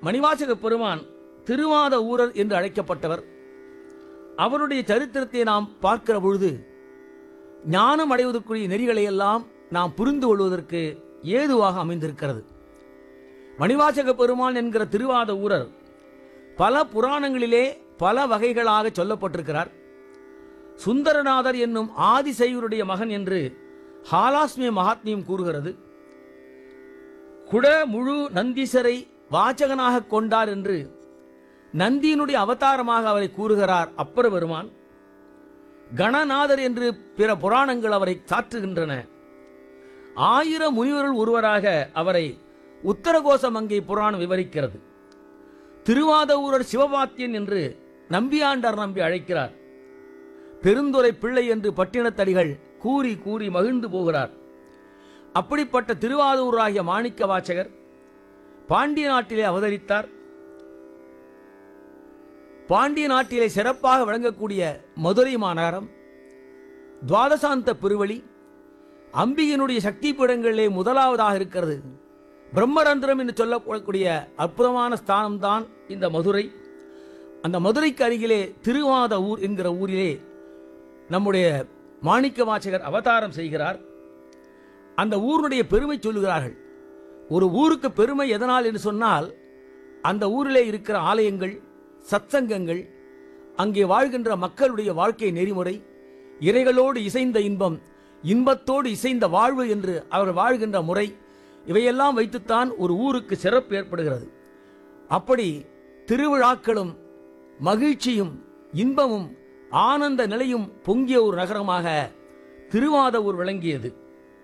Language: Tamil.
மணிவாசக பெருமான் திருவாத ஊரர் என்று அழைக்கப்பட்டவர் அவருடைய சரித்திரத்தை நாம் பார்க்கிற பொழுது ஞானம் அடைவதற்குரிய நெறிகளை எல்லாம் நாம் புரிந்து கொள்வதற்கு ஏதுவாக அமைந்திருக்கிறது மணிவாசக பெருமான் என்கிற திருவாத ஊரர் பல புராணங்களிலே பல வகைகளாக சொல்லப்பட்டிருக்கிறார் சுந்தரநாதர் என்னும் ஆதிசைவருடைய மகன் என்று ஹாலாஸ்மிய மகாத்மியம் கூறுகிறது குட முழு நந்தீசரை வாசகனாக கொண்டார் என்று நந்தியினுடைய அவதாரமாக அவரை கூறுகிறார் அப்பர் பெருமான் கணநாதர் என்று பிற புராணங்கள் அவரை சாற்றுகின்றன ஆயிரம் முனிவருள் ஒருவராக அவரை உத்தரகோசமங்கை புராணம் விவரிக்கிறது திருவாதவூரர் சிவபாத்தியன் என்று நம்பியாண்டார் நம்பி அழைக்கிறார் பெருந்துரை பிள்ளை என்று பட்டினத்தடிகள் கூறி கூறி மகிழ்ந்து போகிறார் அப்படிப்பட்ட திருவாதூராகிய மாணிக்க வாசகர் பாண்டிய நாட்டிலே அவதரித்தார் பாண்டிய நாட்டிலே சிறப்பாக விளங்கக்கூடிய மதுரை மாநகரம் துவாதசாந்த பெருவழி அம்பிகையினுடைய சக்தி பீடங்களிலே முதலாவதாக இருக்கிறது பிரம்மரந்திரம் என்று சொல்லக்கூடிய அற்புதமான ஸ்தானம்தான் இந்த மதுரை அந்த மதுரைக்கு அருகிலே திருவாத ஊர் என்கிற ஊரிலே நம்முடைய மாணிக்க வாசகர் அவதாரம் செய்கிறார் அந்த ஊருடைய பெருமை சொல்லுகிறார்கள் ஒரு ஊருக்கு பெருமை எதனால் என்று சொன்னால் அந்த ஊரிலே இருக்கிற ஆலயங்கள் சத்சங்கங்கள் அங்கே வாழ்கின்ற மக்களுடைய வாழ்க்கை நெறிமுறை இறைகளோடு இசைந்த இன்பம் இன்பத்தோடு இசைந்த வாழ்வு என்று அவர் வாழ்கின்ற முறை இவையெல்லாம் வைத்துத்தான் ஒரு ஊருக்கு சிறப்பு ஏற்படுகிறது அப்படி திருவிழாக்களும் மகிழ்ச்சியும் இன்பமும் ஆனந்த நிலையும் பொங்கிய ஒரு நகரமாக திருவாதவூர் விளங்கியது